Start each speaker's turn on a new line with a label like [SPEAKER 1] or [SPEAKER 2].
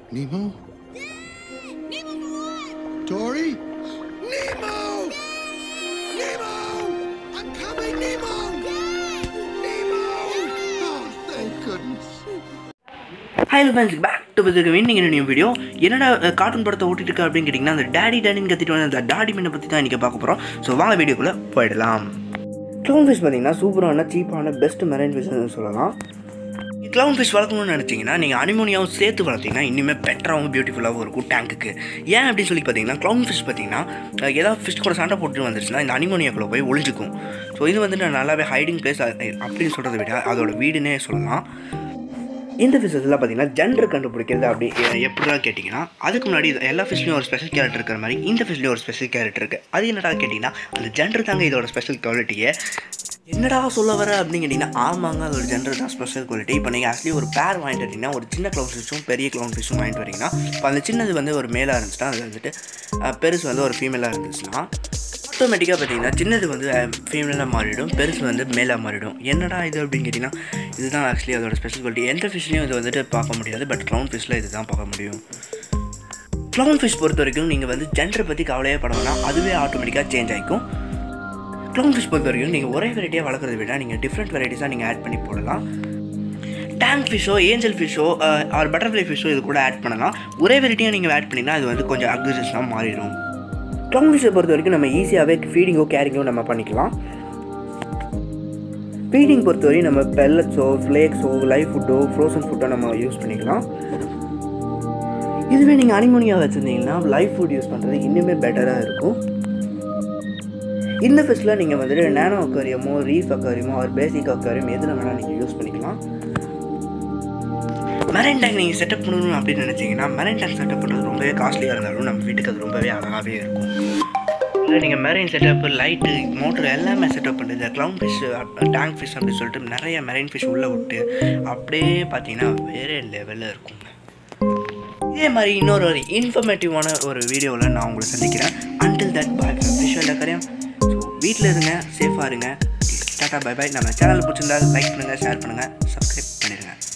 [SPEAKER 1] Nemo? Dory? Nemo! Nemo! I'm coming, Nemo! Nemo! Oh, thank goodness.
[SPEAKER 2] Hi friends back to பத்திரிக்கை இன்னைக்கு new video என்னடா cartoon படத்தை ஓட்டிட்டு இருக்க அப்படின்னு கேட்டிங்கன்னா அந்த டாடி டாடின்னு கத்திட்டு வந்து அந்த டாடி மீனை பற்றி தான் இன்றைக்கி பார்க்க போகிறோம் ஸோ வாங்க வீடியோக்குள்ளே போயிடலாம் க்ளவுன் ஃபிஷ் பார்த்தீங்கன்னா சூப்பரான சீப்பான பெஸ்ட் மெரைன் ஃபிஷ்னு சொல்லலாம் க்ளவுன் ஃபிஷ் வளர்க்கணும்னு நினச்சிங்கன்னா நீங்கள் அனிமோனியாவும் சேர்த்து வளர்த்தீங்கன்னா இன்னுமே பெட்டராகவும் பியூட்டிஃபுல்லாகவும் இருக்கும் டேங்க்குக்கு ஏன் அப்படின்னு சொல்லி பார்த்தீங்கன்னா க்ளவுன் ஃபிஷ் பார்த்தீங்கன்னா அஹ், ஏதாவது ஃபிஷ் கூட சண்டை போட்டு வந்துருச்சுன்னா இந்த அனிமோனியாக்குள்ளே போய் ஒளிஞ்சிக்கும் ஸோ இது வந்து நான் நல்லாவே ஹைடிங் பிளேஸ் அப்படின்னு சொல்கிறத விட அதோட வீடுன்னே சொல்லலாம் இந்த ஃபிஷ்ஷஸ்லாம் பார்த்தீங்கன்னா ஜெண்டர் கண்டுபிடிக்கிறது அப்படி எ- எப்படிலாம் கேட்டிங்கன்னா அதுக்கு முன்னாடி இது எல்லா ஃபிஷ்லையும் ஒரு ஸ்பெஷல் கேரக்டர் இருக்கிற மாதிரி இந்த ஃபிஷ்லேயும் ஒரு ஸ்பெஷல் கேரக்டர் இருக்குது அது என்னடா கேட்டிங்கன்னா அந்த ஜெண்டர் தாங்க இதோட ஸ்பெஷல் குவாலிட்டியே என்னடா சொல்ல வர அப்படின்னு கேட்டிங்கன்னா ஆமாங்க அதோட ஜெண்டர் தான் ஸ்பெஷல் குவாலிட்டி இப்போ நீங்கள் ஆக்சுவலி ஒரு பேர் வாங்கிட்டு வரீங்கன்னா ஒரு சின்ன க்ளவுன் ஃபிஷ்ஷும் பெரிய க்ளவுன் ஃபிஷ்ஷும் வாங்கிட்டு வரீங்கன்னா இப்போ அந்த சின்னது வந்து ஒரு மேலாக இருந்துச்சுன்னா அது வந்துட்டு அஹ், பெருசு வந்து ஒரு ஃபீமேலாக இருந்துச்சுன்னா ஆட்டோமேட்டிக்காக பார்த்தீங்கன்னா சின்னது வந்து ஃபீமேலாக மாறிடும் பெருசு வந்து மேலாக மாறிடும் என்னடா இது அப்படின்னு கேட்டிங்கன்னா இதுதான் ஆக்சுவலி அதோட ஸ்பெஷல் குவாலிட்டி எந்த ஃபிஷ்லையும் இது வந்துட்டு பார்க்க முடியாது பட் க்ளவுன் ஃபிஷ்ஷில் இது தான் பார்க்க முடியும் க்ளவுன் ஃபிஷ் பொறுத்த வரைக்கும் நீங்கள் வந்து ஜெண்டரை பற்றி கவலையே பட வேணாம் அதுவே ஆட்டோமேட்டிக்காக சேஞ்ச் ஆகிக்கும் க்ளவுன் ஃபிஷ் பொறுத்த வரைக்கும் நீங்கள் ஒரே வெரைட்டியாக வளர்க்குறத விட நீங்கள் டிஃப்ரெண்ட் வெரைட்டிஸாக நீங்கள் ஆட் பண்ணி போடலாம் டேங்க் ஃபிஷ்ஷோ ஏஞ்சல் ஃபிஷ்ஷோ ஆர் பட்டர்ஃப்ளை ஃபிஷ்ஷோ இது கூட ஆட் பண்ணலாம் ஒரே வெரைட்டியாக நீங்கள் ஆட் பண்ணிங்கன்னா அது வந்து கொஞ்சம் அக்ரிசிவ்ஸாக மாறிடும் க்ளவுன் ஃபிஷ்ஷை பொறுத்த வரைக்கும் நம்ம ஈஸியாகவே ஃபீடிங்கோ கேரிங்கோ நம்ம பண்ணிக்கலாம் ஃபீடிங் பொறுத்தவரை நம்ம பெல்லட்ஸோ ஃப்ளேக்ஸோ லைவ் ஃபுட்டோ ஃப்ரோசன் ஃபுட்டோ நம்ம யூஸ் பண்ணிக்கலாம் இதுவே நீங்கள் அனிமோனியா வச்சுருந்தீங்கன்னா லைவ் ஃபுட் யூஸ் பண்ணுறது இன்னுமே பெட்டராக இருக்கும் இந்த ஃபிஷ்ஷில் நீங்கள் வந்துட்டு நேனோ அக்வாரியமோ ரீஃப் அக்வாரியமோ ஒரு பேசிக் அக்வாரியம் எதில் வேணால் நீங்கள் யூஸ் பண்ணிக்கலாம் மெரைன் டேங்க் நீங்கள் செட்டப் பண்ணணும் அப்படின்னு நினச்சிங்கன்னா மெரைன் டேங்க் செட்டப் பண்ணுறது ரொம்பவே காஸ்ட்லியாக இருந்தாலும் நம்ம வீட்டுக்கு அது ரொம்பவே அழகாகவே இருக்கும் இல்லை நீங்கள் மெரைன் செட்டப் லைட்டு மோட்டர் எல்லாமே செட்டப் பண்ணி இந்த க்ளவுன் ஃபிஷ் டேங்க் ஃபிஷ் அப்படின்னு சொல்லிட்டு நிறைய மெரைன் ஃபிஷ் உள்ளே விட்டு அப்படியே பார்த்தீங்கன்னா வேறு லெவலில் இருக்குங்க இதே மாதிரி இன்னொரு ஒரு இன்ஃபர்மேட்டிவான ஒரு வீடியோவில் நான் உங்களை சந்திக்கிறேன் அன்டில் தட் பாய் விஷுவல் டக்கரையும் ஸோ வீட்டில் இருங்க சேஃபாக இருங்க டாட்டா பை பை நம்ம சேனல் பிடிச்சிருந்தா லைக் பண்ணுங்கள் ஷேர் பண்ணுங்கள் சப்ஸ்கிரைப் பண்ணிடுங்க